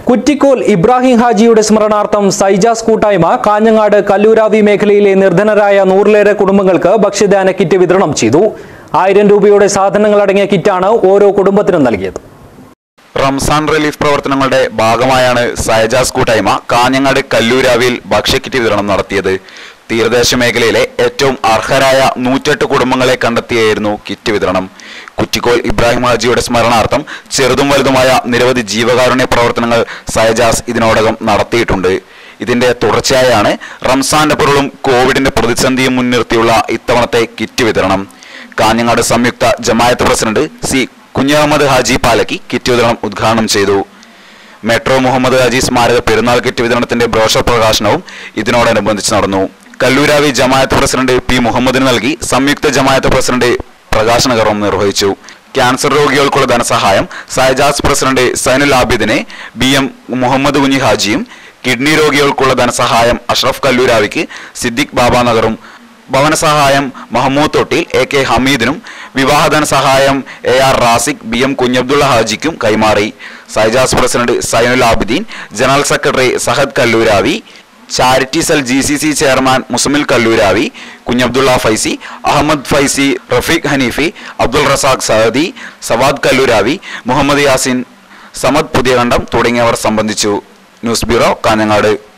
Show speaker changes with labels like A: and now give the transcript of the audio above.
A: കുറ്റിക്കോൽ ഇബ്രാഹിം ഹാജിയുടെ സ്മരണാർത്ഥം സൈജാസ് കൂട്ടായ്മ കാഞ്ഞങ്ങാട് കല്ലൂരാവി മേഖലയിലെ നിർധനരായ നൂറിലേറെ കുടുംബങ്ങൾക്ക് ഭക്ഷ്യദാന കിറ്റ് വിതരണം ചെയ്തു ആയിരം രൂപയുടെ സാധനങ്ങൾ അടങ്ങിയ കിറ്റാണ് ഓരോ കുടുംബത്തിനും നൽകിയത്
B: റംസാൻ റിലീഫ് പ്രവർത്തനങ്ങളുടെ ഭാഗമായാണ് സയജാസ് കൂട്ടായ്മ കാഞ്ഞങ്ങാട് കല്ലൂരാവിയിൽ ഭക്ഷ്യക്കിറ്റ് വിതരണം നടത്തിയത് തീരദേശ മേഖലയിലെ ഏറ്റവും അർഹരായ നൂറ്റെട്ട് കുടുംബങ്ങളെ കണ്ടെത്തിയായിരുന്നു കിറ്റ് വിതരണം കുറ്റിക്കോൽ ഇബ്രാഹിം ഹാജിയുടെ സ്മരണാർത്ഥം ചെറുതും വലുതുമായ നിരവധി ജീവകാരുണ്യ പ്രവർത്തനങ്ങൾ സയജാസ് ഇതിനോടകം നടത്തിയിട്ടുണ്ട് ഇതിന്റെ തുടർച്ചയായാണ് റംസാന്റെ പൊരുളും കോവിഡിന്റെ പ്രതിസന്ധിയും മുൻനിർത്തിയുള്ള ഇത്തവണത്തെ കിറ്റ് വിതരണം Kanhangad Samyukta Jamaat president C Kunhahammad Haji Palakki kit വിതരണം ഉദ്ഘാടനം ചെയ്തു മെട്രോ മുഹമ്മദ് ഹാജി സ്മാരക പെരുന്നാൾ കിറ്റ് വിതരണത്തിന്റെ ബ്രോഷർ പ്രകാശനവും ഇതിനോടനുബന്ധിച്ച് നടന്നു കല്ലൂരാവി ജമായത്ത് പ്രസിഡന്റ് പി മുഹമ്മദിന് നൽകി സംയുക്ത ജമായത്ത് പ്രസിഡന്റ് പ്രകാശന കർമ്മം നിർവഹിച്ചു ക്യാൻസർ രോഗികൾക്കുള്ള ധനസഹായം സയജാസ് പ്രസിഡന്റ് സൈനുൽ ആബിദിനെ ബി എം മുഹമ്മദ് കുഞ്ഞി ഹാജിയും കിഡ്നി രോഗികൾക്കുള്ള ധനസഹായം അഷ്റഫ് കല്ലൂരാവിക്ക് സിദ്ദിഖ് ബാബ നഗറും ഭവന സഹായം മഹമ്മൂദ് തൊട്ടിൽ എ കെ ഹമീദിനും വിവാഹധന സഹായം A R Raziq B M Kunhabdulla ഹാജിക്കും കൈമാറി Saijas president Zainul Abideen general secretary Sahad Kalluravi charity cell G C C chairman Muzammil Kalluravi Kunhabdulla Faizi Ahmed Faizi Rafeeq Hanifi Abdul Razak Sahadi Sawad Kalluravi Muhammad Yasin Samad Puthiyakandam തുടങ്ങിയവർ സംബന്ധിച്ചു ന്യൂസ് ബ്യൂറോ കാഞ്ഞങ്ങാട്